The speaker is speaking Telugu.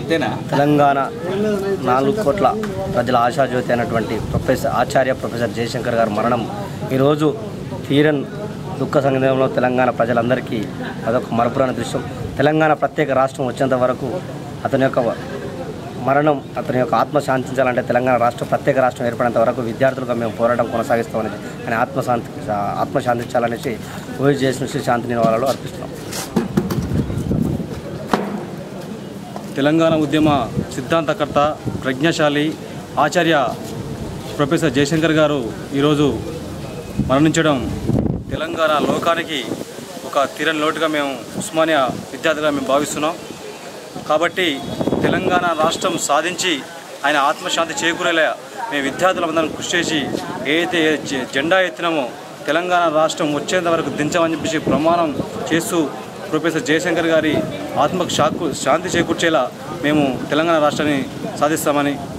అంతేనా తెలంగాణ నాలుగు కోట్ల ప్రజల ఆశాజ్యోతి అయినటువంటి ప్రొఫెసర్ ఆచార్య ప్రొఫెసర్ జయశంకర్ గారు మరణం ఈరోజు తీరన్ దుఃఖ సంగీతంలో తెలంగాణ ప్రజలందరికీ అదొక మరపురాని దృశ్యం తెలంగాణ ప్రత్యేక రాష్ట్రం వచ్చేంత వరకు అతని యొక్క మరణం అతని యొక్క ఆత్మ శాంతించాలంటే తెలంగాణ రాష్ట్ర ప్రత్యేక రాష్ట్రం ఏర్పడేంత వరకు విద్యార్థులుగా మేము పోరాటం కొనసాగిస్తామని ఆయన ఆత్మశాంతి ఆత్మ శాంతించాలనేసి ఓయి చేసిన శాంతి నివాళులు అర్పిస్తున్నాం తెలంగాణ ఉద్యమ సిద్ధాంతకర్త ప్రజ్ఞాశాలి ఆచార్య ప్రొఫెసర్ జయశంకర్ గారు ఈరోజు మరణించడం తెలంగాణ లోకానికి ఒక తీరని లోటుగా మేము ఉస్మానియా విద్యార్థిగా మేము భావిస్తున్నాం కాబట్టి తెలంగాణ రాష్ట్రం సాధించి ఆయన ఆత్మశాంతి చేకూరేలా మేము విద్యార్థులందరం కృషి చేసి ఏదైతే జె- జెండా ఎత్తినామో తెలంగాణ రాష్ట్రం వచ్చేంత వరకు దించమని చెప్పేసి ప్రమాణం చేస్తూ ప్రొఫెసర్ జయశంకర్ గారి ఆత్మకు శాకు శాంతి చేకూర్చేలా మేము తెలంగాణ రాష్ట్రాన్ని సాధిస్తామని